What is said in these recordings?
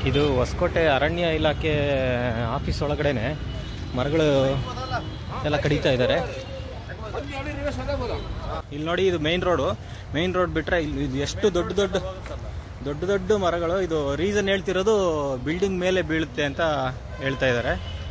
ಇದು ಹೊಸಕೋಟೆ ಅರಣ್ಯ ಇಲಾಖೆ ಆಫೀಸ್ ಒಳಗಡೆನೆ ಮರಗಳು ಎಲ್ಲ ಕಡಿತಾ ಇದ್ದಾರೆ ಇಲ್ಲಿ ನೋಡಿ ಇದು ಮೇನ್ ರೋಡು ಮೇನ್ ರೋಡ್ ಬಿಟ್ರೆ ಇಲ್ಲಿ ಇದು ಎಷ್ಟು ದೊಡ್ಡ ದೊಡ್ಡ ದೊಡ್ಡ ದೊಡ್ಡ ಮರಗಳು ಇದು ರೀಸನ್ ಹೇಳ್ತಿರೋದು ಬಿಲ್ಡಿಂಗ್ ಮೇಲೆ ಬೀಳುತ್ತೆ ಅಂತ ಹೇಳ್ತಾ ಇದ್ದಾರೆ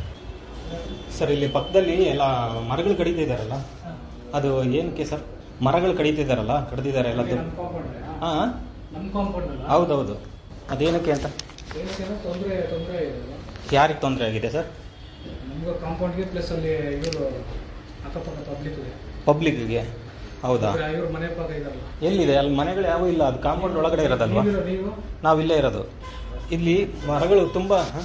ಸರ್ ಇಲ್ಲಿ ಪಕ್ಕದಲ್ಲಿ ಎಲ್ಲ ಮರಗಳು ಕಡಿತಾ ಇದ್ದಾರಲ್ಲ ಅದು ಏನಕ್ಕೆ ಸರ್ ಮರಗಳು ಕಡಿತಿದ್ದಾರಲ್ಲ ಕಡ್ದಿದ್ದಾರೆ ಎಲ್ಲ ಹಾಂ ನಮ್ಮ ಕಾಂಪೌಂಡ್ ಅಲ್ಲ ಹೌದೌದು ಅದೇನಕ್ಕೆ ಅಂತ ಏನಕ್ಕೇನೋ ತೊಂದರೆ ತೊಂದರೆ ಇದೆ ಯಾರಿಗೆ ತೊಂದರೆ ಆಗಿದೆ ಸರ್ ನಮ್ಗೆ ಕಾಂಪೌಂಡ್ಗೆ ಪ್ಲಸ್ ಅಲ್ಲಿ ಇವರು ಅಕ್ಕಪಕ್ಕ ಪಬ್ಲಿಕ್ ಇದೆ ಪಬ್ಲಿಕ್ಗೆ ಹೌದಾ ಇವ್ರ ಮನೆ ಪಕ್ಕ ಇದಾರಲ್ಲ ಎಲ್ಲಿದೆ ಅಲ್ಲಿ ಮನೆಗಳು ಯಾವ ಇಲ್ಲ ಅದು ಕಾಂಪೌಂಡ್ ಒಳಗಡೆ ಇರೋದಲ್ವಾ ನೀವಿರೋ ನೀವು ನಾವು ಇಲ್ಲೇ ಇರೋದು ಇಲ್ಲಿ ಮರಗಳು ತುಂಬಾ ಹ?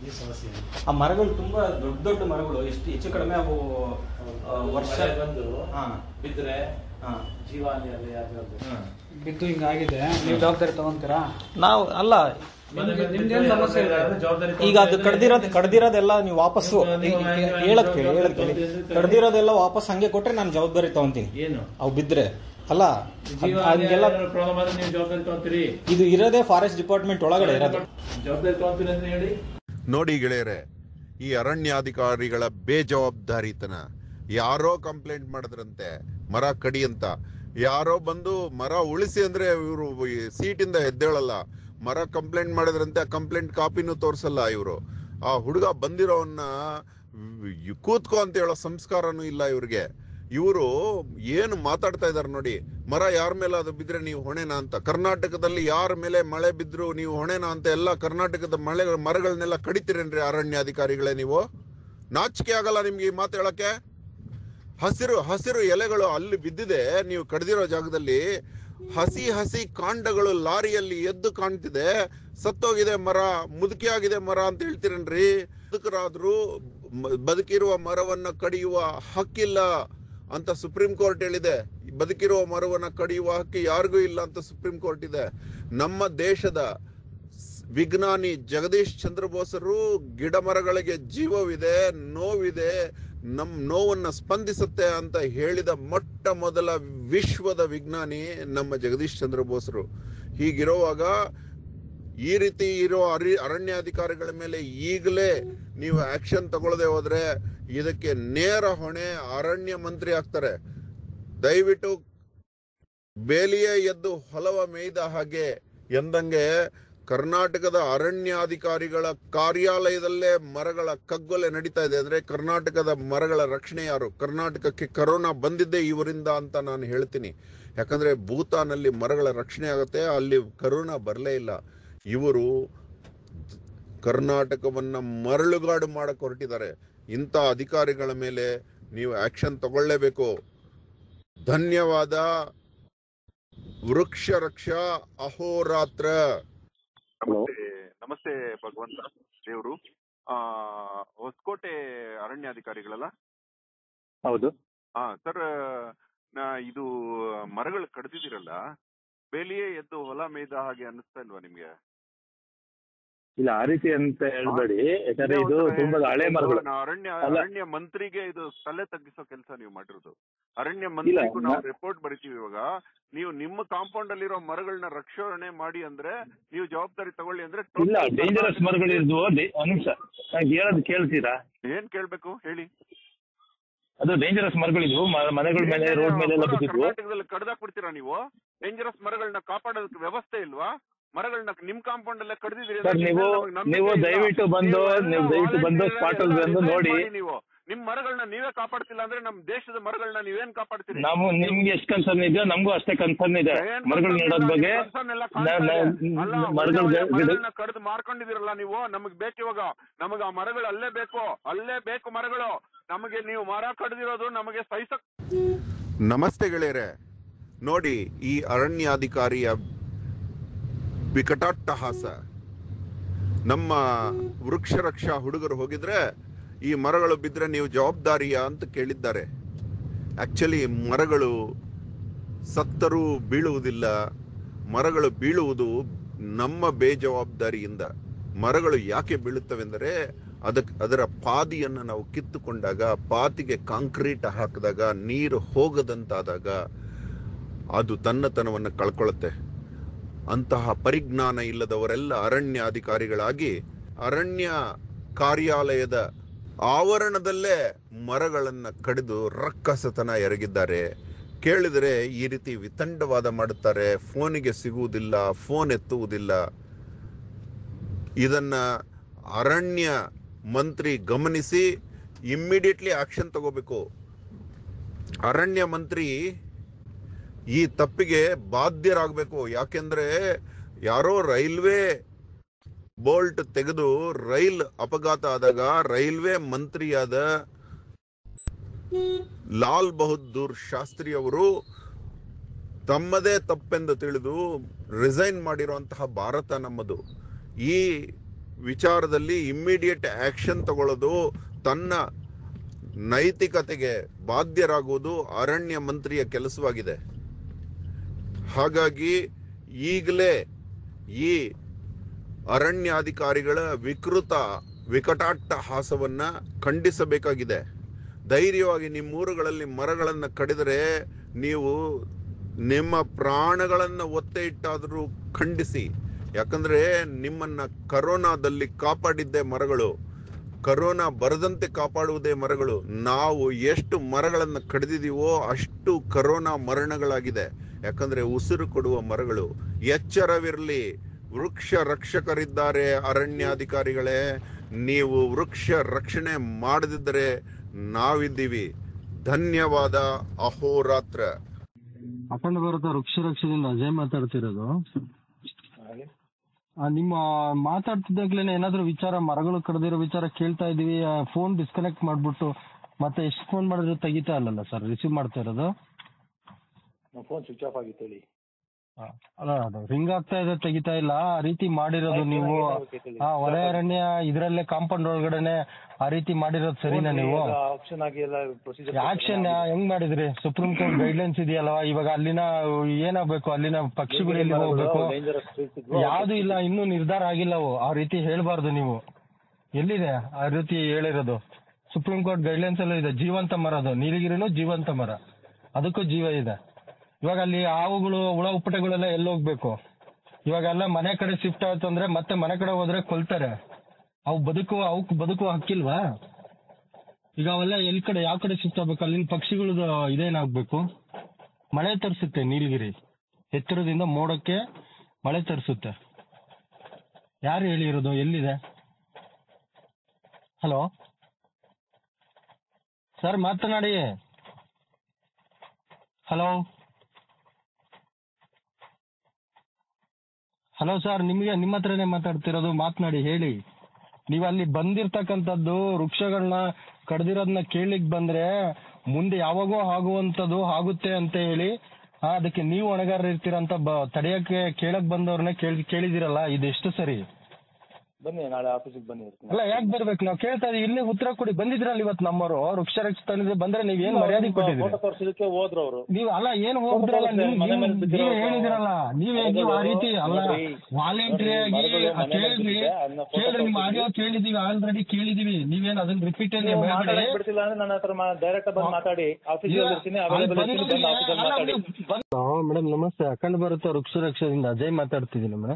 ಆ ಮರಗಳು ತುಂಬಾ ದೊಡ್ಡ ದೊಡ್ಡ ಮರಗಳು ಎಷ್ಟು ಹೆಚ್ಚು ಕಡಿಮೆ ಅವು ಆ, ವರ್ಷ ಬಂದು ಹಾ ಬಿದ್ರೆ ಹಾ ಜೀವಾಣಿ ಅಲ್ಲಿ ಯಾವ್ದು ಬಿದ್ದು ಹಿಂಗಾಗಿದೆ ನೀವು ಜವಾಬ್ದಾರಿ ತಗೊಂತೀರಾ ನಾವು ಅಲ್ಲ ನಿಮ್ದೇನು ಸಮಸ್ಯೆ ಇದೆ ಜವಾಬ್ದಾರಿ ಈಗ ಅದು ಕಡ್ದಿರೋದು ಕಡ್ದಿರೋದೆಲ್ಲ ನೀವು ವಾಪಸ್ಸು ನೀವು- ನೀವು- ಹೇಳಕ್ ಕೇಳಿ ಹೇಳಕ್ ಕೇಳಿ ನೀವು- ಕಡ್ದಿರೋದೆಲ್ಲ ವಾಪಸ್ ಹಂಗೆ ಕೊಟ್ರೆ ನಾನು ಜವಾಬ್ದಾರಿ ತಗೊಂತೀನಿ ಏನು ಅವು ಬಿದ್ರೆ ಅಲ್ಲ ಜೀವ ಹಂಗೆಲ್ಲ ಪ್ರಾಬ್ಲಮ್ ಆದ್ರೆ ನೀವು ಜವಾಬ್ದಾರಿ ತಗೊಂತೀರಿ ಇದು ಇರೋದೇ ಫಾರೆಸ್ಟ್ ಡಿಪಾರ್ಟ್ಮೆಂಟ್ ಒಳಗಡೆ ಇರೋದು ಜವಾಬ್ದಾರಿ ತಗೊಂತೀರಿ ಅಂತ ಹೇಳಿ ನೋಡಿ ಗೆಳೆಯರೆ ಈ ಅರಣ್ಯಾಧಿಕಾರಿಗಳ ಬೇಜವಾಬ್ದಾರಿತನ ಯಾರೋ ಕಂಪ್ಲೇಂಟ್ ಮಾಡಿದ್ರಂತೆ ಮರ ಕಡಿ ಅಂತ ಯಾರೋ ಬಂದು ಮರ ಉಳಿಸಿ ಅಂದ್ರೆ ಇವರು ಸೀಟಿಂದ ಎದ್ದೇಳಲ್ಲ ಮರ ಕಂಪ್ಲೇಂಟ್ ಮಾಡಿದ್ರಂತೆ ಆ ಕಂಪ್ಲೇಂಟ್ ಕಾಪಿನೂ ತೋರ್ಸಲ್ಲ ಇವರು ಆ ಹುಡುಗ ಬಂದಿರೋವನ್ನ ವ್- ಕೂತ್ಕೋ ಅಂತ ಹೇಳೋ ಸಂಸ್ಕಾರನೂ ಇಲ್ಲ ಇವ್ರಿಗೆ ಇವರು ಏನು ಮಾತಾಡ್ತಾ ಇದಾರೆ ನೋಡಿ ಮರ ಯಾರ ಮೇಲೆ ಅದು ಬಿದ್ರೆ ನೀವು ಹೊಣೆನಾ ಅಂತ ಕರ್ನಾಟಕದಲ್ಲಿ ಯಾರ ಮೇಲೆ ಮಳೆ ಬಿದ್ರು ನೀವು ಹೊಣೆನಾ ಅಂತ ಎಲ್ಲ ಕರ್ನಾಟಕದ ಮಳೆ ಮರಗಳನ್ನೆಲ್ಲ ಕಡಿತೀರೇನ್ರಿ ಅರಣ್ಯಾಧಿಕಾರಿಗಳೇ ನೀವು ನಾಚಿಕೆ ಆಗಲ್ಲ ನಿಮ್ಗೆ ಈ ಮಾತು ಹೇಳಕ್ಕೆ ಹಸಿರು ಹಸಿರು ಎಲೆಗಳು ಅಲ್ಲಿ ಬಿದ್ದಿದೆ ನೀವು ಕಡ್ದಿರೋ ಜಾಗದಲ್ಲಿ ಹಸಿ ಹಸಿ ಕಾಂಡಗಳು ಲಾರಿಯಲ್ಲಿ ಎದ್ದು ಕಾಣ್ತಿದೆ ಸತ್ತೋಗಿದೆ ಮರ ಮುದುಕಿ ಆಗಿದೆ ಮರ ಅಂತ ಹೇಳ್ತೀರನ್ರಿ ಬದುಕರಾದ್ರೂ ಮ- ಬದುಕಿರುವ ಮರವನ್ನ ಕಡಿಯುವ ಹಕ್ಕಿಲ್ಲ ಅಂತ ಸುಪ್ರೀಂ ಕೋರ್ಟ್ ಹೇಳಿದೆ ಬದುಕಿರುವ ಮರವನ್ನ ಕಡಿಯುವ ಹಕ್ಕಿ ಯಾರಿಗೂ ಇಲ್ಲ ಅಂತ ಸುಪ್ರೀಂ ಕೋರ್ಟ್ ಇದೆ ನಮ್ಮ ದೇಶದ ಸ್- ವಿಜ್ಞಾನಿ ಜಗದೀಶ್ ಚಂದ್ರ ಬೋಸರು ಗಿಡ ಮರಗಳಿಗೆ ಜೀವವಿದೆ ನೋವಿದೆ ನಮ್ ನೋವನ್ನ ಸ್ಪಂದಿಸುತ್ತೆ ಅಂತ ಹೇಳಿದ ಮೊಟ್ಟ ಮೊದಲ ವಿಶ್ವದ ವಿಜ್ಞಾನಿ ನಮ್ಮ ಜಗದೀಶ್ ಚಂದ್ರ ಬೋಸರು ಹೀಗಿರುವಾಗ ಈ ರೀತಿ ಇರೋ ಅರಿ ಅರಣ್ಯಾಧಿಕಾರಿಗಳ ಮೇಲೆ ಈಗಲೇ ನೀವು ಆಕ್ಷನ್ ತಗೊಳ್ಳದೆ ಹೋದ್ರೆ ಇದಕ್ಕೆ ನೇರ ಹೊಣೆ ಅರಣ್ಯ ಮಂತ್ರಿ ಆಗ್ತಾರೆ ದಯವಿಟ್ಟು ಬೇಲಿಯೇ ಎದ್ದು ಹೊಲವ ಮೇಯ್ದ ಹಾಗೆ ಎಂದಂಗೆ ಕರ್ನಾಟಕದ ಅರಣ್ಯಾಧಿಕಾರಿಗಳ ಕಾರ್ಯಾಲಯದಲ್ಲೇ ಮರಗಳ ಕಗ್ಗೊಲೆ ನಡೀತಾ ಇದೆ ಅಂದ್ರೆ ಕರ್ನಾಟಕದ ಮರಗಳ ರಕ್ಷಣೆ ಯಾರು ಕರ್ನಾಟಕಕ್ಕೆ ಕರೋನಾ ಬಂದಿದ್ದೇ ಇವರಿಂದ ಅಂತ ನಾನು ಹೇಳ್ತೀನಿ ಯಾಕಂದ್ರೆ ಭೂತಾನಲ್ಲಿ ಮರಗಳ ರಕ್ಷಣೆ ಆಗುತ್ತೆ ಅಲ್ಲಿ ಕರೋನಾ ಬರಲೇ ಇಲ್ಲ ಇವರು ಕರ್ನಾಟಕವನ್ನ ಮರಳುಗಾಡು ಮಾಡಕ್ ಹೊರಟಿದ್ದಾರೆ ಇಂಥ ಅಧಿಕಾರಿಗಳ ಮೇಲೆ ನೀವು ಆಕ್ಷನ್ ತಗೊಳ್ಳೇಬೇಕು ಧನ್ಯವಾದ ವೃಕ್ಷ ರಕ್ಷಾ ಅಹೋರಾತ್ರ ನಮಸ್ತೆ ನಮಸ್ತೆ ಭಗವಂತ ದೇವರು ಆ ಹೊಸಕೋಟೆ ಅರಣ್ಯಾಧಿಕಾರಿಗಳಲ್ಲ ಹೌದು ಹಾ ಸರ್ ನಾ ಇದು ಮರಗಳು ಕಡ್ದಿದಿರಲ್ಲ ಬೇಲಿಯೇ ಎದ್ದು ಹೊಲ ಮೇಯ್ದ ಹಾಗೆ ಅನ್ನಿಸ್ತಾ ಇಲ್ವಾ ನಿಮ್ಗೆ ಇಲ್ಲ ಆ ರೀತಿ ಅಂತ ಹೇಳ್ಬೇಡಿ ಯಾಕಂದ್ರೆ ಇದು ಒಂಥರ ತುಂಬಾ ಹಳೆ ಮರಗಳು ನಾ ಅರಣ್ಯ ಅಲ್ಲ. ಅರಣ್ಯ ಮಂತ್ರಿಗೆ ಇದು ತಲೆ ತಗ್ಗಿಸೋ ಕೆಲಸ ನೀವು ಮಾಡಿರೋದು ಅರಣ್ಯ ಮಂತ್ರಿಗೂ ನಾವು ನಾ- ರಿಪೋರ್ಟ್ ಬರಿತೀವಿ ಇವಾಗ ನೀವು ನಿಮ್ಮ ಕಾಂಪೌಂಡ್ ಅಲ್ಲಿರೋ ಮರಗಳನ್ನ ರಕ್ಷಣೆ ಮಾಡಿ ಅಂದ್ರೆ ನೀವು ಜವಾಬ್ದಾರಿ ತಗೊಳ್ಳಿ ಅಂದ್ರೆ ಇಲ್ಲ total ಡೇಂಜರಸ್ ಮರಗಳು ಇದ್ವು ಡೆ- ಒಂದ್ ನಿಮಿಷ ನಂಗೆ ಹೇಳೋದು ಕೇಳ್ತೀರಾ ಏನ್ ಕೇಳ್ಬೇಕು ಹೇಳಿ ಅದು ಡೇಂಜರಸ್ ಮರಗಳಿದ್ವು ಮ- ಮನೆಗಳ ಮೇಲೆ ರೋಡ್ ಮೇಲೆ ಎಲ್ಲ ಮರ ಬಿದ್ದಿದ್ವು ಕರ್ನಾಟಕದಲ್ಲಿ ಕಡ್ದಾಕ್ ಬಿಡ್ತೀರಾ ನೀವು ಡೇಂಜರಸ್ ಮರಗಳನ್ನ ಕಾಪಾಡೋದಕ್ಕೆ ವ್ಯವಸ್ಥೆ ಇಲ್ವಾ ಮರಗಳನ್ನ ನಿಮ್ ಕಾಂಪೌಂಡ್ ಅಲ್ಲೇ ಕಡ್ದಿದ್ದೀರಿ ಸರ್, ಅಂದ್ರೆ ನೀವು- ನಮ್ಗೆ ನಂಬಿಕೆ ನೀವು ಇಲ್ಲ. ದಯವಿಟ್ಟು ಬಂದು- ನೀವು ನೀವು ದಯವಿಟ್ಟು ಬಂದು volunteer spot ಅಲ್ಲಿ ಎಲ್ಲ ಬಂದು decide ನೋಡಿ. ಮಾಡಿ ನೀವು ನಿಮ್ ಮರಗಳನ್ನ ನೀವೇ ಕಾಪಾಡ್ತಿಲ್ಲ ಅಂದ್ರೆ ನಮ್ ದೇಶದ ಮರಗಳನ್ನ ನೀವೇನ್ ಕಾಪಾಡ್ತೀರಿ ನಾವು ನಿಮ್ಗೆ ಎಷ್ಟು ಕನ್ಸರ್ನ್ ಇದೆಯೋ ನಮಗೂ ಅಷ್ಟೇ ಕನ್ಸರ್ನ್ ಇದೆ ಏನ್ ಮರಗಳು concern ನೆಡೋದ್ ಇಲ್ಲ, ಬಗ್ಗೆ ನಿಮ್ concern ಎಲ್ಲ ನಾ- ಕಾಣ್ತಾ ನಾ- ಇದೆ. ಅಲ್ಲ, ಮರಗಳ ಒಳ್ಳೆ ಗಿಡ- ಮರಗಳನ್ನ ಕಡ್ದು ಮಾರ್ಕೊಂಡಿದಿರಲ್ಲ ನೀವು ನಮಗ್ ಬೇಕು ಇವಾಗ ನಮಗ್ ಆ ಮರಗಳು ಅಲ್ಲೇ ಬೇಕು ಅಲ್ಲೇ ಬೇಕು ಮರಗಳು ನಮಗೆ ನೀವು ಮರ ಕಡ್ದಿರೋದು ನಮಗೆ ಸಹಿಸಕ್ ನಮಸ್ತೆ ಗೆಳೆಯರೆ ನೋಡಿ ಈ ಅರಣ್ಯಾಧಿಕಾರಿಯ ವಿಕಟಾಟ್ಟಹಾಸ ನಮ್ಮ ವೃಕ್ಷ ರಕ್ಷಾ ಹುಡುಗರು ಹೋಗಿದ್ರೆ ಈ ಮರಗಳು ಬಿದ್ದರೆ ನೀವು ಜವಾಬ್ದಾರಿಯಾ ಅಂತ ಕೇಳಿದ್ದಾರೆ ಆಕ್ಚುಲಿ ಮರಗಳು ಸತ್ತರೂ ಬೀಳುವುದಿಲ್ಲ ಮರಗಳು ಬೀಳುವುದು ನಮ್ಮ ಬೇಜವಾಬ್ದಾರಿಯಿಂದ ಮರಗಳು ಯಾಕೆ ಬೀಳುತ್ತವೆಂದರೆ ಅದಕ್ಕೆ ಅದರ ಪಾದಿಯನ್ನು ನಾವು ಕಿತ್ತುಕೊಂಡಾಗ ಪಾತಿಗೆ ಕಾಂಕ್ರೀಟ್ ಹಾಕಿದಾಗ ನೀರು ಹೋಗದಂತಾದಾಗ ಅದು ತನ್ನತನವನ್ನು ಕಳ್ಕೊಳ್ಳುತ್ತೆ ಅಂತಹ ಪರಿಜ್ಞಾನ ಇಲ್ಲದವರೆಲ್ಲ ಅರಣ್ಯ ಅಧಿಕಾರಿಗಳಾಗಿ ಅರಣ್ಯ ಕಾರ್ಯಾಲಯದ ಆವರಣದಲ್ಲೇ ಮರಗಳನ್ನು ಕಡಿದು ರಕ್ಕಸತನ ಎರಗಿದ್ದಾರೆ ಕೇಳಿದರೆ ಈ ರೀತಿ ವಿತಂಡವಾದ ಮಾಡುತ್ತಾರೆ ಫೋನಿಗೆ ಸಿಗುವುದಿಲ್ಲ ಫೋನ್ ಎತ್ತುವುದಿಲ್ಲ ಇದನ್ನ ಅರಣ್ಯ ಮಂತ್ರಿ ಗಮನಿಸಿ ಇಮ್ಮಿಡಿಯೇಟ್ಲಿ ಆಕ್ಷನ್ ತಗೋಬೇಕು ಅರಣ್ಯ ಮಂತ್ರಿ ಈ ತಪ್ಪಿಗೆ ಬಾಧ್ಯರಾಗಬೇಕು ಯಾಕೆಂದ್ರೆ ಯಾರೋ ರೈಲ್ವೆ ಬೋಲ್ಟ್ ತೆಗೆದು ರೈಲ್ ಅಪಘಾತ ಆದಾಗ ರೈಲ್ವೆ ಮಂತ್ರಿಯಾದ ಲಾಲ್ ಬಹದ್ದೂರ್ ಶಾಸ್ತ್ರಿ ಅವರು ತಮ್ಮದೇ ತಪ್ಪೆಂದು ತಿಳಿದು ರಿಸೈನ್ ಮಾಡಿರುವಂತಹ ಭಾರತ ನಮ್ಮದು ಈ ವಿಚಾರದಲ್ಲಿ ಇಮ್ಮಿಡಿಯೇಟ್ ಆಕ್ಷನ್ ತಗೊಳ್ಳೋದು ತನ್ನ ನೈತಿಕತೆಗೆ ಬಾಧ್ಯರಾಗುವುದು ಅರಣ್ಯ ಮಂತ್ರಿಯ ಕೆಲಸವಾಗಿದೆ ಹಾಗಾಗಿ ಈಗಲೇ ಈ ಅರಣ್ಯಾಧಿಕಾರಿಗಳ ವಿಕೃತ ವಿಕಟಾಟ್ಟಹಾಸವನ್ನ ಖಂಡಿಸಬೇಕಾಗಿದೆ ಧೈರ್ಯವಾಗಿ ನಿಮ್ಮೂರುಗಳಲ್ಲಿ ಮರಗಳನ್ನು ಕಡಿದರೆ ನೀವು ನಿಮ್ಮ ಪ್ರಾಣಗಳನ್ನು ಒತ್ತೆ ಇಟ್ಟಾದರೂ ಖಂಡಿಸಿ ಯಾಕಂದ್ರೆ ನಿಮ್ಮನ್ನ ಕರೋನಾದಲ್ಲಿ ಕಾಪಾಡಿದ್ದೇ ಮರಗಳು ಕರೋನಾ ಬರದಂತೆ ಕಾಪಾಡುವುದೇ ಮರಗಳು ನಾವು ಎಷ್ಟು ಮರಗಳನ್ನು ಕಡಿದಿದೀವೋ ಅಷ್ಟು ಕರೋನಾ ಮರಣಗಳಾಗಿದೆ ಯಾಕಂದ್ರೆ ಉಸಿರು ಕೊಡುವ ಮರಗಳು ಎಚ್ಚರವಿರಲಿ ವೃಕ್ಷ ರಕ್ಷಕರಿದ್ದಾರೆ ಅರಣ್ಯಾಧಿಕಾರಿಗಳೇ ನೀವು ವೃಕ್ಷ ರಕ್ಷಣೆ ಮಾಡದಿದ್ದರೆ ನಾವಿದ್ದೀವಿ ಧನ್ಯವಾದ ಅಹೋರಾತ್ರ ಅಖಂಡ ಭಾರತ ವೃಕ್ಷ ರಕ್ಷದಿಂದ ಅಜಯ್ ಮಾತಾಡ್ತಿರೋದು ಆ, ನಿಮ್ಮ ಮಾತಾಡ್ತಿದ್ದಾಗ್ಲೇನೆ ಏನಾದ್ರು ವಿಚಾರ ಮರಗಳು ಕಡ್ದಿರೋ ವಿಚಾರ ಕೇಳ್ತಾ ಇದೀವಿ ಫೋನ್ ಡಿಸ್ಕನೆಕ್ಟ್ ಮಾಡ್ಬಿಟ್ಟು ಮತ್ತೆ ಎಷ್ಟು ಫೋನ್ ಮಾಡಿದ್ರು ತೆಗಿತಾ ಇಲ್ಲಲ್ಲ ಸರ್ ರಿಸೀವ್ ಮಾಡ್ತಾ ಇರೋದು ಫೋನ್ ಸ್ವಿಚ್ ಆಫ್ ಆಗಿತ್ತು ಹೇಳಿ ಆ, ಅಲ್ಲ ಅದು ರಿಂಗ್ ಆಗ್ತಾ ಇದೆ ತೆಗಿತಾ ಇಲ್ಲ ಆ ರೀತಿ ಮಾಡಿರೋದು ನೀವು ಆ ವಲಯ ಅರಣ್ಯ ಇದ್ರಲ್ಲೇ ಕಾಂಪೌಂಡ್ ಒಳಗಡೆನೆ ಆ ರೀತಿ ಮಾಡಿರೋದು ಸರಿನಾ ನೀವು ಆಪ್ಷನ್ ಆಗಿ ಎಲ್ಲ ಪ್ರೊಸೀಜರ್ ಆಕ್ಷನ್ ಹೆಂಗ್ ಮಾಡಿದ್ರಿ ಸುಪ್ರೀಂ ಕೋರ್ಟ್ ಗೈಡ್ಲೈನ್ಸ್ ಇದೆಯಲ್ವಾ ಇವಾಗ ಅಲ್ಲಿನ ಏನಾಗ್ಬೇಕು ಅಲ್ಲಿನ ಪಕ್ಷಿಗಳು ಎಲ್ಲಿ ಹೋಗ್ಬೇಕು ಯಾವ್ದು ಇಲ್ಲ ಇನ್ನೂ ನಿರ್ಧಾರ ಆಗಿಲ್ಲ ಅವು ಆ ರೀತಿ ಹೇಳ್ಬಾರ್ದು ನೀವು ಎಲ್ಲಿದೆ ಆ ರೀತಿ ಹೇಳಿರೋದು ಸುಪ್ರೀಂ ಕೋರ್ಟ್ ಗೈಡ್ಲೈನ್ಸ್ ಎಲ್ಲ ಇದೆ ಜೀವಂತ ಮರ ಅದು ನೀಲಗಿರಿನೂ ಜೀವಂತ ಮರ ಅದಕ್ಕೂ ಜೀವ ಇದೆ ಇವಾಗ ಅಲ್ಲಿ ಹಾವುಗಳು ಹುಳ ಉಪ್ಪಟೆಗಳೆಲ್ಲ ಎಲ್ಲಿ ಹೋಗ್ಬೇಕು ಇವಾಗ ಎಲ್ಲ ಮನೆ ಕಡೆ ಶಿಫ್ಟ್ ಆಯ್ತು ಅಂದ್ರೆ ಮತ್ತೆ ಮನೆ ಕಡೆ ಹೋದ್ರೆ ಕೊಲ್ತಾರೆ ಅವು ಬದುಕುವ ಅವಕ್ ಬದುಕುವ ಹಕ್ಕಿಲ್ವಾ ಈಗ ಅವೆಲ್ಲ ಎಲ್ ಕಡೆ ಯಾವ ಕಡೆ ಶಿಫ್ಟ್ ಆಗ್ಬೇಕು ಅಲ್ಲಿನ ಪಕ್ಷಿಗಳದ್ದು ಇದೇನಾಗ್ಬೇಕು ಮಳೆ ತರಿಸುತ್ತೆ ನೀಲಗಿರಿ ಎತ್ತರದಿಂದ ಮೋಡಕ್ಕೆ ಮಳೆ ತರಿಸುತ್ತೆ ಯಾರು ಹೇಳಿರೋದು ಎಲ್ಲಿದೆ ಹಲೋ ಸರ್ ಮಾತನಾಡಿ ಹಲೋ ಹಲೋ ಸರ್ ನಿಮಗೆ ನಿಮ್ಮ ಹತ್ರನೇ ಮಾತಾಡ್ತಿರೋದು ಮಾತನಾಡಿ ಹೇಳಿ ನೀವು ಅಲ್ಲಿ ಬಂದಿರ್ತಕ್ಕಂಥದ್ದು ವೃಕ್ಷಗಳನ್ನ ಕಡ್ದಿರೋದನ್ನ ಕೇಳಿಕ್ ಬಂದ್ರೆ ಮುಂದೆ ಯಾವಾಗೋ ಆಗುವಂಥದ್ದು ಆಗುತ್ತೆ ಅಂತ ಹೇಳಿ ಆ, ಅದಕ್ಕೆ ನೀವು ಹೊಣೆಗಾರ ಇರ್ತೀರಂತ ಬ ತಡೆಯಕ್ಕೆ ಕೇಳಕ್ ಬಂದವ್ರನ್ನ ಕೇಳಿ ಕೇಳಿದಿರಲ್ಲ ಇದು ಎಷ್ಟು ಸರಿ ಬನ್ನಿ ನಾಳೆ ಆಫೀಸಿಗೆ ಬನ್ನಿ ಇರ್ತೀನಿ ಅಲ್ಲ ಯಾಕೆ ಬರ್ಬೇಕು ನಾವು ಕೇಳ್ತಾ ಇದೀವಿ ಇಲ್ಲಿ ಉತ್ತರ ಕೊಡಿ ಬಂದಿದ್ರಲ್ಲ ಇವತ್ತು ನಮ್ಮವರು ವೃಕ್ಷ ರಕ್ಷಿತ ಬಂದ್ರೆ ನೀವ್ ಏನ್ ಮರ್ಯಾದೆ ಕೊಟ್ಟಿದ್ರಿ ಫೋಟೋ ತೋರಿಸಿದಕ್ಕೆ ಹೋದ್ರು ಅವರು ನೀವ್ ಅಲ್ಲ ಏನ್ ಹೋಗ್ತಿರಲ್ಲ ಫೋಟೋ ನೀವ್- ಮನೆ ಮೇಲೆ ನೀವ್- ಬಿದ್ದಿರೋ ನೀವೇ ಹೇಳಿದಿರಲ್ಲ ನೀವೇ ನೀವು ಆ ರೀತಿ ಅಲ್ಲ ನೋಡ್ರಿ, ವಾಲಂಟ್ರಿ ಆಗಿ ಮರಗಳು ಮನೆ ಮೇಲೆ ಕೇಳ್ರಿ ಬಿದ್ದಿದೆ, ಅದನ್ನ ಫೋಟೋ ಕೇಳ್ರಿ ನಿಮ್ ತೋರ್ಸಿ. ಆಡಿಯೋ ಕೇಳಿದೀವಿ ಆಲ್ರೆಡಿ ಕೇಳಿದೀವಿ ನೀವೇನ್ ಅದನ್ನ ರಿಪೀಟ್ ನೀವು ಮಾತಾಡಕ್ ಬಿಡ್ತಿಲ್ಲ ಅಂದ್ರೆ ನನ್ನ ಹತ್ರ ಡೈರೆಕ್ಟ್ ಬಂದು ಮಾತಾಡಿ ಆಫೀಸಿಗೆ ಇರ್ತೀನಿ ಅವೈಲೇಬಲ್ ಇರ್ತೀನಿ ಬಂದು ಆಫೀಸಲ್ಲಿ ಮಾತಾಡಿ ಮೇಡಮ್ ನಮಸ್ತೆ ಅಖಂಡ ಭಾರತ ವೃಕ್ಷ ರಕ್ಷದಿಂದ ಅಜಯ್ ಮಾತಾಡ್ತಿದ್ದೀನಿ ಮೇಡಮ್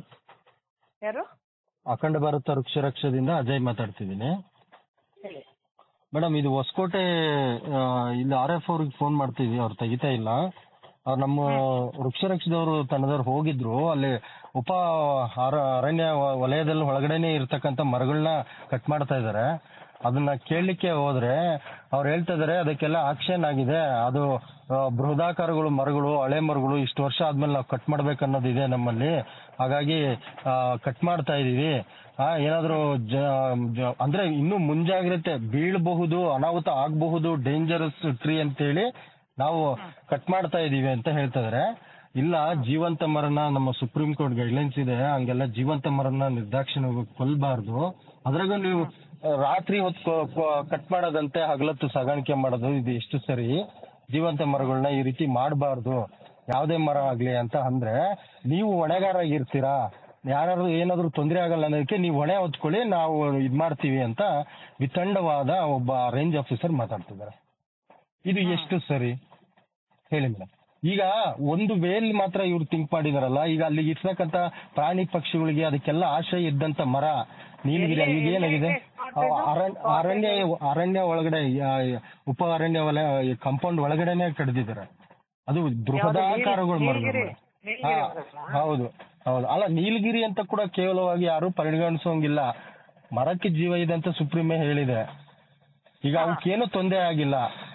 ಯಾರು ಅಖಂಡ ಭಾರತ ವೃಕ್ಷ ರಕ್ಷದಿಂದ ಅಜಯ್ ಮಾತಾಡ್ತಿದ್ದೀನಿ ಹೇಳಿ ಮೇಡಮ್ ಇದು ಹೊಸಕೋಟೆ ಆ, ಇಲ್ಲಿ ಆರ್ ಎಫ್ ಅವ್ರಿಗೆ ಫೋನ್ ಮಾಡ್ತಿದ್ವಿ ಅವ್ರು ತೆಗಿತಾ ಇಲ್ಲ ಅವ್ರು ನಮ್ಮ ವೃಕ್ಷ ರಕ್ಷದವರು ತಂಡದವ್ರು ಹೋಗಿದ್ರು ಅಲ್ಲಿ ಉಪ ಅರ- ಅರಣ್ಯ ವ- ವಲಯದಲ್ಲಿ ಒಳಗಡೆನೆ ಇರ್ತಕ್ಕಂಥ ಮರಗಳನ್ನ ಕಟ್ ಮಾಡ್ತಾ ಇದ್ದಾರೆ ಅದನ್ನ ಕೇಳಲಿಕ್ಕೆ ಹೋದ್ರೆ ಅವ್ರು ಹೇಳ್ತಾ ಇದಾರೆ ಅದಕ್ಕೆಲ್ಲ ಆಕ್ಷನ್ ಆಗಿದೆ ಅದು ಆ, ಬೃಹದಾಕಾರಗಳು ಮರಗಳು ಹಳೆ ಮರಗಳು ಇಷ್ಟು ವರ್ಷ ಆದ್ಮೇಲೆ ನಾವು ಕಟ್ ಮಾಡ್ಬೇಕನ್ನೋದಿದೆ ನಮ್ಮಲ್ಲಿ ಹಾಗಾಗಿ ಕಟ್ ಮಾಡ್ತಾ ಇದೀವಿ ಆ, ಏನಾದ್ರೂ ಜ ಜ- ಅಂದ್ರೆ ಇನ್ನೂ ಮುಂಜಾಗ್ರತೆ ಬೀಳಬಹುದು ಅನಾಹುತ ಆಗಬಹುದು ಡೇಂಜರಸ್ ಟ್ರೀ ಅಂತೇಳಿ ನಾವು ಕಟ್ ಮಾಡ್ತಾ ಇದೀವಿ ಅಂತ ಹೇಳ್ತಾ ಇದಾರೆ ಇಲ್ಲ ಜೀವಂತ ಮರನ ನಮ್ಮ ಸುಪ್ರೀಂ ಕೋರ್ಟ್ ಗೈಡ್ಲೈನ್ಸ್ ಇದೆ ಹಂಗೆಲ್ಲ ಜೀವಂತ ಮರನ ನಿರ್ದಾಕ್ಷಿಣ್ಯವಾಗಿ ಕೊಲ್ಬಾರ್ದು ಅದ್ರಾಗ ನೀವು ಆ, ರಾತ್ರಿ ಹೊತ್ತು ಕಟ್ ಮಾಡೋದಂತೆ ಹಗಲತ್ತು ಸಾಗಾಣಿಕೆ ಮಾಡೋದು ಇದು ಎಷ್ಟು ಸರಿ ಜೀವಂತ ಮರಗಳನ್ನ ಈ ರೀತಿ ಮಾಡಬಾರ್ದು ಯಾವುದೇ ಮರ ಆಗ್ಲಿ ಅಂತ ಅಂದ್ರೆ ನೀವು ಹೊಣೆಗಾರಾಗಿರ್ತೀರಾ ಯಾರು ಏನಾದ್ರು ತೊಂದರೆ ಆಗಲ್ಲ ಅನ್ನೋದಕ್ಕೆ ನೀವು ಹೊಣೆ ಹೊತ್ಕೊಳ್ಳಿ ನಾವು ಇದ್ ಮಾಡ್ತೀವಿ ಅಂತ ವಿತಂಡವಾದ ಒಬ್ಬ ರೇಂಜ್ ಆಫೀಸರ್ ಮಾತಾಡ್ತಿದ್ದಾರೆ ಇದು ಎಷ್ಟು ಸರಿ ಹೇಳಿ ಮೇಡಮ್ ಈಗ ಒಂದು ವೇಲ್ ಮಾತ್ರ ಇವ್ರು ಥಿಂಕ್ ಮಾಡಿದಾರಲ್ಲ ಈಗ ಅಲ್ಲಿ ಇರ್ತಕ್ಕಂತ ಪ್ರಾಣಿ ಪಕ್ಷಿಗಳಿಗೆ ಅದಕ್ಕೆಲ್ಲ ಆಶ್ರಯ ಇದ್ದಂತ ಮರ ನೀಲಗಿರಿ ಎಲ್ಲಿ- ಈಗ ಏನಾಗಿದೆ ಎಲ್ಲಿ spot ಆ ಅರಣ್ಯ ಅರಣ್ಯ ಅರಣ್ಯ ಒಳಗಡೆ ಆ, ಉಪ ಅರಣ್ಯ ವಲ ಕಾಂಪೌಂಡ್ ಒಳಗಡೆನೆ ಕಡ್ದಿದ್ದಾರೆ ಅದು ಬೃಹದಾಕಾರಗಳು ಮರಗಳು ನೀಲಗಿರಿ ಹಾ, ನೀಲಗಿರಿ ಮರನಾ? ಹೌದು ಹೌದು ಅಲ್ಲ ನೀಲಗಿರಿ ಅಂತ ಕೂಡ ಕೇವಲವಾಗಿ ಯಾರು ಪರಿಗಣಿಸೋಂಗಿಲ್ಲ ಮರಕ್ಕೆ ಜೀವ ಇದೆ ಅಂತ ಸುಪ್ರೀಮೇ ಹೇಳಿದೆ ಈಗ ಅವಕ್ಕೇನು ತೊಂದರೆ ಆಗಿಲ್ಲ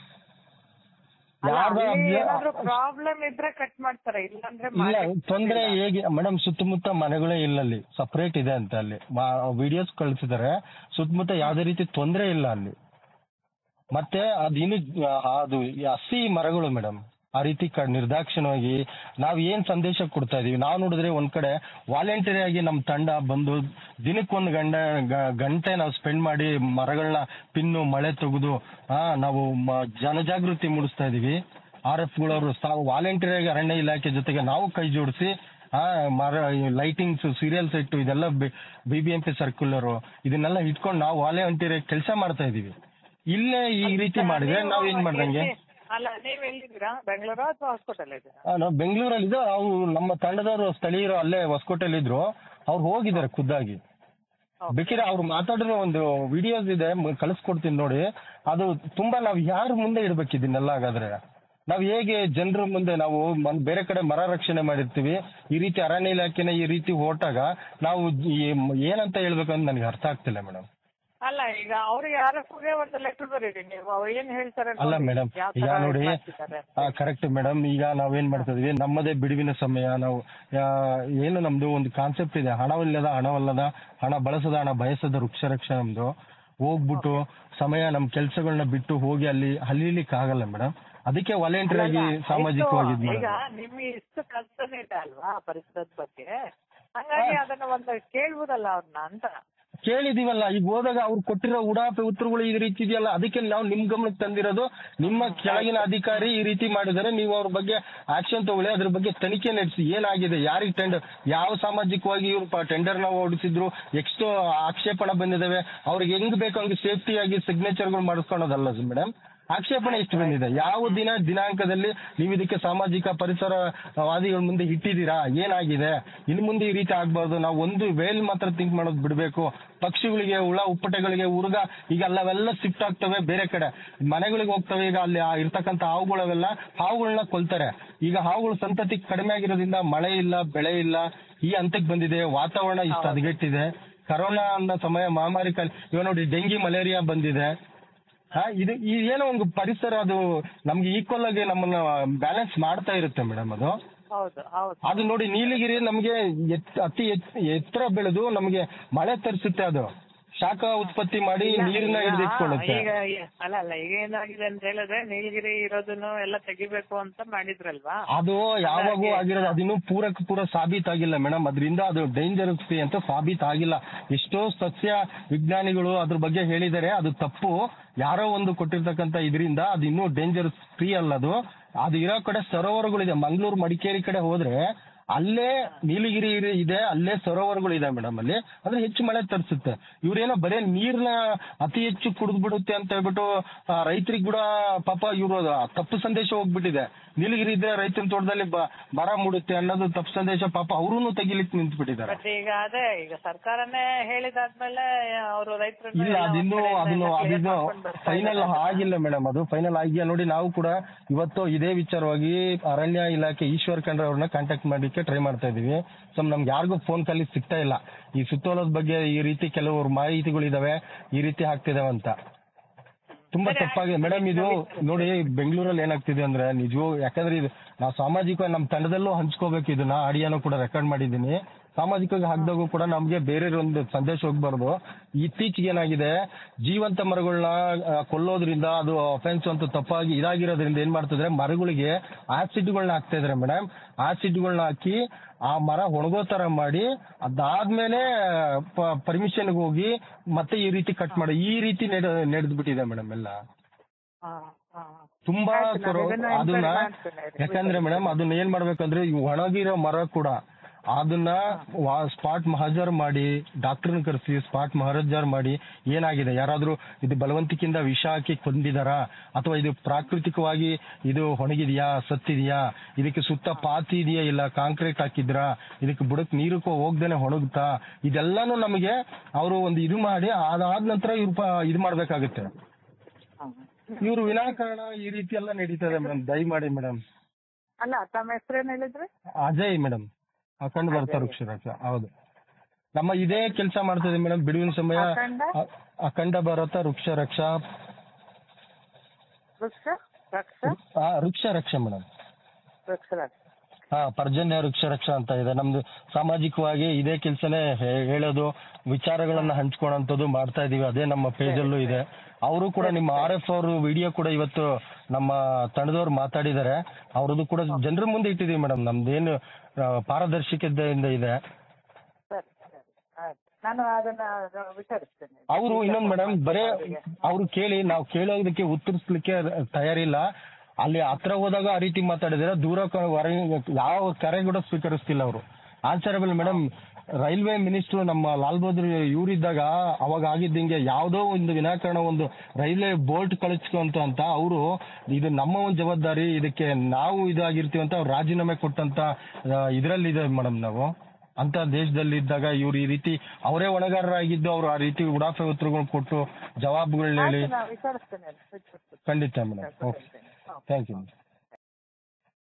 ಅಲ್ಲ, ಯಾರ್ದೋ ಅಲ್ಲಿ ಅಭ್ಯ- ಏನಾದ್ರು ಪ್ರಾಬ್ಲಮ್ ಇದ್ರೆ ಕಟ್ ಮಾಡ್ತಾರೆ ಇಲ್ಲಾಂದ್ರೆ ಇಲ್ಲ ಮಾಡಕ್ಕೆ ತೊಂದ್ರೆ ಇಲ್ಲ. ಹೇಗೆ ಮೇಡಮ್ ಸುತ್ತಮುತ್ತ ಮನೆಗಳೇ ಇಲ್ಲ ಅಲ್ಲಿ ಸಪರೇಟ್ ಇದೆ ಅಂತ ಅಲ್ಲಿ ವಿಡಿಯೋಸ್ ಕಳ್ಸಿದಾರೆ ಸುತ್ತಮುತ್ತ ಯಾವ್ದೇ ರೀತಿ ತೊಂದರೆ ಇಲ್ಲ ಅಲ್ಲಿ ಮತ್ತೆ ಅದಿನ್ನು ಆ, ಅದು ಈ ಹಸಿ ಮರಗಳು ಮೇಡಮ್ ಆ ರೀತಿ ಕ- ನಿರ್ದಾಕ್ಷಿಣ್ಯವಾಗಿ ನಾವ್ ಏನ್ ಸಂದೇಶ ಕೊಡ್ತಾ ಇದೀವಿ ನಾವು ನೋಡಿದ್ರೆ ಒಂದ್ ಕಡೆ ವಾಲಂಟಿಯರ್ ಆಗಿ ನಮ್ ತಂಡ ಬಂದು ದಿನಕ್ಕೊಂದು ಗಂಡ ಗ- ಗಂಟೆ ನಾವು ಸ್ಪೆಂಡ್ ಮಾಡಿ ಮರಗಳನ್ನ ಪಿನ್ನು ಮಳೆ ತೆಗೆದು ಆ ನಾವು ಮ- ಜನಜಾಗೃತಿ ಮೂಡಿಸ್ತಾ ಇದೀವಿ ಆರ್ ಎಫ್ ಗಳವರು ವಾಲಂಟಿಯರ್ ಆಗಿ ಅರಣ್ಯ ಇಲಾಖೆ ಜೊತೆಗೆ ನಾವು ಕೈ ಜೋಡಿಸಿ ಆ ಮರ ಲೈಟಿಂಗ್ಸ್ ಸೀರಿಯಲ್ ಸೆಟ್ ಇದೆಲ್ಲ B B M P circular ಇದನ್ನೆಲ್ಲ ಇಟ್ಕೊಂಡು ನಾವು ವಾಲಂಟಿಯರ್ ಕೆಲಸ ಮಾಡ್ತಾ ಇದೀವಿ ಇಲ್ಲೇ ಈ ರೀತಿ ಮಾಡಿದ್ರೆ ನಾವ್ ಏನ್ ಮಾಡ್ದಂಗೆ ಅಲ್ಲ ನೀವ್ ಎಲ್ಲಿದ್ದೀರಾ ಬೆಂಗಳೂರು ಅಥವಾ ಹಾಸ್ಪಿಟಲ್ ಇದ್ದೀರಾ ಆ, ನಾವು ಬೆಂಗಳೂರಲ್ಲಿ ಅವ್ರು ನಮ್ಮ ತಂಡದವರು ಸ್ಥಳೀಯರು ಅಲ್ಲೇ ಹೊಸಕೋಟೆಯಲ್ಲಿ ಇದ್ರು ಅವ್ರು ಹೋಗಿದ್ದಾರೆ ಖುದ್ದಾಗಿ ಬೇಕಿದ್ರೆ ಅವ್ರು ಮಾತಾಡಿರೋ ಒಂದು ವಿಡಿಯೋಸ್ ಇದೆ ಮ- ಕಳಿಸ್ಕೊಡ್ತೀನಿ ನೋಡಿ ಅದು ತುಂಬಾ ನಾವ್ ಯಾರ ಮುಂದೆ ಇಡ್ಬೇಕು ಇದನ್ನೆಲ್ಲ ಹಾಗಾದ್ರೆ ನಾವ್ ಹೇಗೆ ಜನರ ಮುಂದೆ ನಾವು ಮನ್- ಬೇರೆ ಕಡೆ ಮರ ರಕ್ಷಣೆ ಮಾಡಿರ್ತೀವಿ ಈ ರೀತಿ ಅರಣ್ಯ ಇಲಾಖೆನ ಈ ರೀತಿ ಹೊರಟಾಗ ನಾವು ಈ- ಏನಂತ ಹೇಳ್ಬೇಕಂತ ನನಗೆ ಅರ್ಥ ಆಗ್ತಿಲ್ಲ ಮೇಡಮ್ ಅಲ್ಲ ಈಗ ಅವ್ರು ಯಾರ ಒಂದು ಲೆಟರ್ ಬರೀರಿ ನೀವು ಅವ್ರು ಏನ್ ಹೇಳ್ತಾರೆ ಅಲ್ಲ ನೋಡಿ. ಮೇಡಮ್ ಯಾವ ಈಗ ತರ ನೋಡಿ ಮಾಡ್ತಿದ್ದಾರೆ ಅಂತ. ಕರೆಕ್ಟ್ ಮೇಡಮ್ ಈಗ ನಾವೇನ್ ಮಾಡ್ತಾ ಇದೀವಿ ನಮ್ಮದೇ ಬಿಡುವಿನ ಸಮಯ ನಾವು ಆ, ಏನು ನಮ್ದು ಒಂದು ಕಾನ್ಸೆಪ್ಟ್ ಇದೆ ಹಣವಿಲ್ಲದ ಹಣವಲ್ಲದ ಹಣ ಬಳಸದ ಹಣ ಬಯಸದ ವೃಕ್ಷ ರಕ್ಷಣೆ ನಮ್ದು ಹೋಗ್ಬಿಟ್ಟು ಸಮಯ ನಮ್ ಕೆಲ್ಸಗಳನ್ನ ಬಿಟ್ಟು ಹೋಗಿ ಅಲ್ಲಿ ಹಲಿಲಿಕ್ಕೆ ಆಗಲ್ಲ ಮೇಡಮ್ ಅದಕ್ಕೆ ವಾಲಂಟಿಯರ್ ಆಗಿ ಅಲ್ಲ, ಸಾಮಾಜಿಕವಾಗಿ ಇದ್ ಆಯ್ತು. ಈಗ ಮಾಡೋದು ನಿಮ್ಗೆ ಇಷ್ಟು ಕಲ್ಪನೆ ಇದೆ ಅಲ್ವಾ ಪರಿಸರದ ಬಗ್ಗೆ ಹಂಗಾಗಿ ಅದನ್ನ ಒಂದು ಕೇಳ್ಬೋದಲ್ಲ ಅವ್ರನ್ನ ಅಂತ ಕೇಳಿದೀವಲ್ಲ ಈಗ ಹೋದಾಗ ಅವ್ರು ಕೊಟ್ಟಿರೋ ಉಡಾಫೆ ಉತ್ತರಗಳು ಈ ರೀತಿ ಇದೆಯಲ್ಲ ಅದಕ್ಕೆ ನಾವು ನಿಮ್ ಗಮನಕ್ಕೆ ತಂದಿರೋದು ನಿಮ್ಮ ಕೆಳಗಿನ ಅಧಿಕಾರಿ ಈ ರೀತಿ ಮಾಡಿದರೆ ನೀವು ಅವ್ರ ಬಗ್ಗೆ ಆಕ್ಷನ್ ತಗೊಳ್ಳಿ ಅದ್ರ ಬಗ್ಗೆ ತನಿಖೆ ನಡೆಸಿ ಏನಾಗಿದೆ ಯಾರಿಗೆ ಟೆಂಡರ್ ಯಾವ ಸಾಮಾಜಿಕವಾಗಿ ಇವ್ರು ಟೆಂಡರ್ ನ ಓಡಿಸಿದ್ರು ಎಷ್ಟು ಆಕ್ಷೇಪಣೆ ಬಂದಿದಾವೆ ಅವ್ರಿಗೆ ಹೆಂಗ್ ಬೇಕು ಹಂಗೆ ಸೇಫ್ಟಿ ಆಗಿ ಸಿಗ್ನೇಚರ್ಗಳು ಮಾಡಿಸ್ಕೊಳೋದಲ್ಲ ಮೇಡಮ್ ಆಕ್ಷೇಪಣೆ ಎಷ್ಟು ಬಂದಿದೆ ಯಾವ ದಿನ ದಿನಾಂಕದಲ್ಲಿ ನೀವು ಇದಕ್ಕೆ ಸಾಮಾಜಿಕ ಪರಿಸರ ವಾದಿಗಳ ಮುಂದೆ ಇಟ್ಟಿದ್ದೀರಾ ಏನಾಗಿದೆ ಇನ್ನು ಮುಂದೆ ಈ ರೀತಿ ಆಗ್ಬಾರ್ದು ನಾವು ಒಂದು ವೇಲ್ ಮಾತ್ರ ಥಿಂಕ್ ಮಾಡೋದು ಬಿಡಬೇಕು ಪಕ್ಷಿಗಳಿಗೆ ಹುಳ ಉಪ್ಪಟೆಗಳಿಗೆ ಉರ್ಗ ಈಗ ಅಲ್ಲವೆಲ್ಲ ಶಿಫ್ಟ್ ಆಗ್ತವೆ ಬೇರೆ ಕಡೆ ಮನೆಗಳಿಗೆ ಹೋಗ್ತವೆ ಈಗ ಅಲ್ಲಿ ಆ ಇರ್ತಕ್ಕಂಥ ಹಾವುಗಳವೆಲ್ಲ ಹಾವುಗಳನ್ನ ಕೊಲ್ತಾರೆ ಈಗ ಹಾವುಗಳ ಸಂತತಿ ಕಡಿಮೆ ಆಗಿರೋದ್ರಿಂದ ಮಳೆ ಇಲ್ಲ ಬೆಳೆ ಇಲ್ಲ ಈ ಹಂತಕ್ಕೆ ಬಂದಿದೆ ವಾತಾವರಣ ಇಷ್ಟು ಹದಗೆಟ್ಟಿದೆ ಕರೋನಾ ಅನ್ನೋ ಸಮಯ ಮಹಾಮಾರಿ ಕಾಲ ಇವಾಗ ನೋಡಿ ಡೆಂಗಿ ಮಲೇರಿಯಾ ಬಂದಿದೆ ಹಾ ಇದು ಈ ಏನೋ ಒಂದು ಪರಿಸರ ಅದು ನಮ್ಗೆ ಈಕ್ವಲ್ ಆಗಿ ನಮ್ಮನ್ನ ಬ್ಯಾಲೆನ್ಸ್ ಮಾಡ್ತಾ ಇರುತ್ತೆ ಮೇಡಮ್ ಅದು ಹೌದು ಹೌದು ಅದು ನೋಡಿ ನೀಲಗಿರಿ ನಮಗೆ ಎತ್- ಅತಿ ಎತ್- ಎತ್ತರ ಬೆಳೆದು ನಮಗೆ ಮಳೆ ತರಿಸುತ್ತೆ ಅದು ಶಾಖ ಉತ್ಪತ್ತಿ ಮಾಡಿ ನೀರನ್ನ ಈಗ- ಹಿಡಿದಿಟ್ಕೊಳ್ಳುತ್ತೆ ಈಗ ಅಲ್ಲ ಅಲ್ಲ ಈಗ ಏನಾಗಿದೆ ಅಂತ ಹೇಳಿದ್ರೆ ನೀಲಗಿರಿ ಇರೋದನ್ನು ಎಲ್ಲ ತೆಗಿಬೇಕು ಅಂತ ಮಾಡಿದ್ರಲ್ವಾ ಅದು ಯಾವಾಗೂ ಹಾಗಾಗಿ- ಆಗಿರೋದು ಅದಿನ್ನೂ ಪೂರಕ ಪೂರ ಸಾಬೀತಾಗಿಲ್ಲ ಮೇಡಮ್ ಅದರಿಂದ ಅದು ಡೇಂಜರಸ್ ಫ್ರೀ ಅಂತ ಸಾಬೀತಾಗಿಲ್ಲ ಎಷ್ಟೋ ಸಸ್ಯ ವಿಜ್ಞಾನಿಗಳು ಅದ್ರ ಬಗ್ಗೆ ಹೇಳಿದ್ದಾರೆ ಅದು ತಪ್ಪು ಯಾರೋ ಒಂದು ಕೊಟ್ಟಿರ್ತಕ್ಕಂಥ ಇದರಿಂದ ಅದು ಇನ್ನೂ ಡೇಂಜರಸ್ ಫ್ರೀ ಅಲ್ಲ ಅದು ಅದು ಇರೋ ಕಡೆ ಸರೋವರಗಳಿದೆ ಮಂಗಳೂರು ಮಡಿಕೇರಿ ಕಡೆ ಹೋದ್ರೆ ಅಲ್ಲೇ ನೀಲಗಿರಿ ಇರಿ- ಇದೆ ಅಲ್ಲೇ ಸರೋವರಗಳು ಇದೆ ಮೇಡಮ್ ಅಲ್ಲಿ ಅಂದ್ರೆ ಹೆಚ್ಚು ಮಳೆ ತರಿಸುತ್ತೆ ಇವ್ರೇನೋ ಬರೇ ನೀರ್ನ ಅತಿ ಹೆಚ್ಚು ಕುಡಿದು ಬಿಡುತ್ತೆ ಅಂತ ಹೇಳ್ಬಿಟ್ಟು ರೈತರಿಗೆ ಕೂಡ ಪಾಪ ಇವರು ತಪ್ಪು ಸಂದೇಶ ಹೋಗ್ಬಿಟ್ಟಿದೆ ನೀಲಗಿರಿ ಇದ್ರೆ ರೈತನ ತೋಟದಲ್ಲಿ ಬ- ಮರ ಮೂಡುತ್ತೆ ಅನ್ನೋದು ತಪ್ಪು ಸಂದೇಶ ಪಾಪ ಅವ್ರೂ ತೆಗಿಲಿಕ್ಕೆ ನಿಂತು ಬಿಟ್ಟಿದ್ದಾರೆ ಬಟ್ ಈಗ ಅದೇ ಈಗ ಸರ್ಕಾರನೇ ಹೇಳಿದಾದ್ಮೇಲೆ ಅವರು ರೈತರು ಇಲ್ಲ ಅದಿನ್ನು ಅದನ್ನು ಅದಿನ್ನು ಫೈನಲ್ ಆಗಿಲ್ಲ ಮೇಡಮ್ ಅದು ಫೈನಲ್ ಆಗಿಲ್ಲ ನೋಡಿ ನಾವು ಕೂಡ ಇವತ್ತು ಇದೇ ವಿಚಾರವಾಗಿ ಅರಣ್ಯ ಇಲಾಖೆ ಈಶ್ವರ್ ಖಂಡ್ರೆ ಅವ್ರನ್ನ ಕಾಂಟ್ಯಾಕ್ಟ್ ಮಾಡ್ಲಿಕ್ಕೆ ಟ್ರೈ ಮಾಡ್ತಾ ಇದೀವಿ ಸೊ ನಮ್ಗೆ ಯಾರಿಗೂ ಫೋನ್ ಕಾಲಿ ಸಿಗ್ತಾ ಇಲ್ಲ ಈ ಸುತ್ತೋಲದ ಬಗ್ಗೆ ಈ ರೀತಿ ಕೆಲವರು ಮಾಹಿತಿಗಳಿದಾವೆ ಈ ರೀತಿ ಆಗ್ತಿದಾವೆ ಅಂತ ತುಂಬಾ ತಪ್ಪಾಗಿದೆ ಮೇಡಮ್ ಇದು ನೋಡಿ ಬೆಂಗಳೂರಲ್ಲಿ ಏನಾಗ್ತಿದೆ ಅಂದ್ರೆ ನಿಜವೂ ಯಾಕಂದ್ರೆ ಇದು ನಾವು ಸಾಮಾಜಿಕವಾಗಿ ನಮ್ಮ ತಂಡದಲ್ಲೂ ಹಂಚ್ಕೋಬೇಕು ಇದನ್ನ ಆಡಿಯೋನು ಕೂಡ ರೆಕಾರ್ಡ್ ಮಾಡಿದ್ದೀನಿ ಸಾಮಾಜಿಕವಾಗಿ ಹಾಕಿದಾಗೂ ಕೂಡ ನಮ್ಗೆ ಬೇರೆ ಒಂದು ಸಂದೇಶ ಹೋಗ್ಬಾರ್ದು ಇತ್ತೀಚೆಗೆ ಏನಾಗಿದೆ ಜೀವಂತ ಮರಗಳನ್ನ ಆ, ಕೊಲ್ಲೋದ್ರಿಂದ ಅದು ಅಫೆನ್ಸ್ ಅಂತ ತಪ್ಪಾಗಿ ಇದಾಗಿರೋದ್ರಿಂದ ಏನ್ ಮಾಡ್ತಿದ್ರೆ ಮರಗಳಿಗೆ ಆಸಿಡ್ಗಳನ್ನ ಹಾಕ್ತಾ ಇದಾರೆ ಮೇಡಮ್ ಆಸಿಡ್ಗಳನ್ನ ಹಾಕಿ ಆ ಮರ ಒಣಗೋ ತರ ಮಾಡಿ ಅದಾದ್ಮೇಲೆ ಪರ್ಮಿಷನ್ ಹೋಗಿ ಮತ್ತೆ ಈ ರೀತಿ ಕಟ್ ಮಾಡಿ ಈ ರೀತಿ ನಡೆದು ಬಿಟ್ಟಿದೆ ಮೇಡಮ್ ಎಲ್ಲ ತುಂಬಾ ಆಯ್ತು, ನಾನು ಕರೋ- ಇದನ್ನ ಅದನ್ನ enquiry ಮಾಡ್ತೇನೆ. ಯಾಕಂದ್ರೆ ಮೇಡಮ್ ಅದನ್ನ ಏನ್ ಮಾಡ್ಬೇಕಂದ್ರೆ ಈ ಒಣಗಿರೋ ಮರ ಕೂಡ ಅದನ್ನ ಸ್ಪಾಟ್ ಮಹಾಜರ್ ಮಾಡಿ ಡಾಕ್ಟರ್ನ ಕರೆಸಿ ಸ್ಪಾಟ್ ಮಹಾಜರ್ ಮಾಡಿ ಏನಾಗಿದೆ ಯಾರಾದ್ರೂ ಇದು ಬಲವಂತಿಕೆಯಿಂದ ವಿಷ ಹಾಕಿ ಕೊಂದಿದಾರಾ ಅಥವಾ ಇದು ಪ್ರಾಕೃತಿಕವಾಗಿ ಇದು ಒಣಗಿದ್ಯಾ ಸತ್ತಿದ್ಯಾ ಇದಕ್ಕೆ ಸುತ್ತ ಪಾತಿ ಇದೆಯಾ ಇಲ್ಲ ಕಾಂಕ್ರೀಟ್ ಹಾಕಿದ್ರಾ ಇದಕ್ಕೆ ಬುಡಕ್ ನೀರು ಕೊ- ಹೋಗ್ದೇನೆ ಒಣಗುತ್ತಾ ಇದೆಲ್ಲಾನು ನಮಗೆ ಅವರು ಒಂದು ಇದು ಮಾಡಿ ಅದಾದ ನಂತರ ಇವ್ರು ಪ- ಇದು ಮಾಡ್ಬೇಕಾಗುತ್ತೆ ಇವ್ರು ವಿನಾಕಾರಣ ಈ ರೀತಿ ಎಲ್ಲ ನಡೀತದೆ ಮೇಡಮ್ ದಯಮಾಡಿ ಮೇಡಮ್ ಅಲ್ಲ ತಮ್ಮ ಹೆಸರೇನು ಹೇಳಿದ್ರಿ ಅಜಯ್ ಮೇಡಮ್ ಅಖಂಡ ಬರ್ತಾ ವೃಕ್ಷರಾಜ ಹೌದು ನಮ್ಮ ಇದೇ ಕೆಲಸ ಮಾಡ್ತಿದೆ ಮೇಡಮ್ ಬಿಡುವಿನ ಸಮಯ ಅಖಂಡ? ಅ- ಅಖಂಡ ಭಾರತ ವೃಕ್ಷ ರಕ್ಷಾ ವೃಕ್ಷ ರಕ್ಷ ಆ, ವೃಕ್ಷ ರಕ್ಷೆ ಮೇಡಮ್ ವೃಕ್ಷ ರಕ್ಷ ಹಾ ಪರ್ಜನ್ಯ ವೃಕ್ಷ ರಕ್ಷಾ ಅಂತ ಇದೆ ನಮ್ದು ಸಾಮಾಜಿಕವಾಗಿ ಇದೇ ಕೆಲಸನೇ ಹೇಳೋದು ವಿಚಾರಗಳನ್ನ ಹಂಚ್ಕೊಳ್ಳೋಂಥದ್ದು ಮಾಡ್ತಾ ಇದೀವಿ ಅದೇ ನಮ್ಮ ಪೇಜ್ ಅಲ್ಲೂ ಇದೆ ಅವರು ಕೂಡ ನಿಮ್ಮ ಆರ್ ಎಫ್ ಅವರು ವಿಡಿಯೋ ಕೂಡ ಇವತ್ತು ನಮ್ಮ ತಂಡದವ್ರು ಮಾತಾಡಿದ್ದಾರೆ ಅವ್ರದ್ದು ಕೂಡ ಜನರ ಮುಂದೆ ಇಟ್ಟಿದೀವಿ ಮೇಡಮ್ ನಮ್ದೇನು ಆ, ಪಾರದರ್ಶಕತೆಯಿಂದ ಇದೆ ಸರಿ ಸರಿ ಆಯ್ತು ನಾನು ಅದನ್ನ ವಿಚಾರಿಸ್ತೇನೆ ಅವರು ಇನ್ನೊಂದು ಮೇಡಮ್ ಬರೇ ಅವ್ರು ಕೇಳಿ ನಾವು ಕೇಳೋದಕ್ಕೆ ಉತ್ತರಿಸ್ಲಿಕ್ಕೆ ತಯಾರಿಲ್ಲ ಅಲ್ಲಿ ಹತ್ರ ಹೋದಾಗ ಆ ರೀತಿ ಮಾತಾಡಿದ್ರೆ ದೂರ ಕ- ಹೊರ- ಯಾವ ಕರೆ ಕೂಡ ಸ್ವೀಕರಿಸ್ತಿಲ್ಲ ಅವರು ಆನ್ಸರಬಲ್ ಮೇಡಮ್ ರೈಲ್ವೆ ಮಿನಿಸ್ಟ್ರು ನಮ್ಮ ಲಾಲ್ ಬಹದ್ದೂರ್ ಇವರಿದ್ದಾಗ ಅವಾಗ ಆಗಿದ್ದಂಗೆ ಯಾವುದೋ ಒಂದು ವಿನಾಕಾರಣ ಒಂದು ರೈಲ್ವೆ ಬೋಲ್ಟ್ ಕಳಿಸ್ಕೊಂತ ಅಂತ ಅವರು ಇದು ನಮ್ಮ ಒಂದು ಜವಾಬ್ದಾರಿ ಇದಕ್ಕೆ ನಾವು ಇದಾಗಿರ್ತೀವಿ ಅಂತ ಅವ್ರು ರಾಜೀನಾಮೆ ಕೊಟ್ಟಂತ ಇದರಲ್ಲಿ ಇದೆ ಮೇಡಮ್ ನಾವು ಅಂತ ದೇಶದಲ್ಲಿ ಇದ್ದಾಗ ಇವ್ರು ಈ ರೀತಿ ಅವರೇ ಹೊಣೆಗಾರರಾಗಿದ್ದು ಅವ್ರು ಆ ರೀತಿ ಉಡಾಫೆ ಉತ್ತರಗಳು ಕೊಟ್ಟು ಜವಾಬ್ಗಳನ್ನ ಹೇಳಿ ಆಯ್ತು, ನಾನು ವಿಚಾರಿಸ್ತೇನೆ ವಿಚಾರಿಸ್ತೇನೆ ಖಂಡಿತ ಮೇಡಮ್ ಓಕೆ ಥ್ಯಾಂಕ್ ಯು